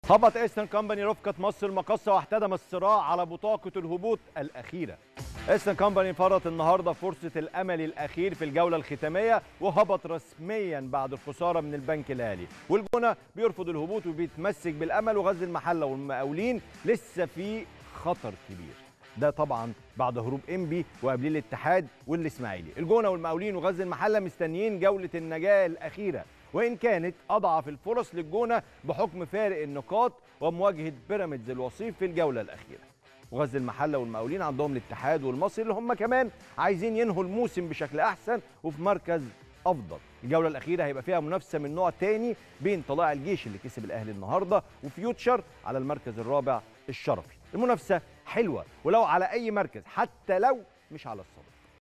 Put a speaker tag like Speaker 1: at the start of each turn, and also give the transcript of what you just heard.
Speaker 1: هبط ايسترن كومباني رفقة مصر المقصة واحتدم الصراع على بطاقة الهبوط الأخيرة. ايسترن كومباني فرط النهارده فرصة الأمل الأخير في الجولة الختامية وهبط رسميا بعد الخسارة من البنك الأهلي، والجونة بيرفض الهبوط وبيتمسك بالأمل وغزل المحلة والمقاولين لسه في خطر كبير. ده طبعا بعد هروب انبي وقبليه الاتحاد والاسماعيلي الجونه والمقاولين وغزل المحله مستنيين جوله النجاه الاخيره وان كانت اضعف الفرص للجونه بحكم فارق النقاط ومواجهه بيراميدز الوصيف في الجوله الاخيره وغزل المحله والمقاولين عندهم الاتحاد والمصري اللي هم كمان عايزين ينهوا الموسم بشكل احسن وفي مركز افضل الجوله الاخيره هيبقى فيها منافسه من نوع تاني بين طلائع الجيش اللي كسب الاهلي النهارده وفيوتشر على المركز الرابع الشرفي المنافسه حلوه ولو على اي مركز حتى لو مش على الصدر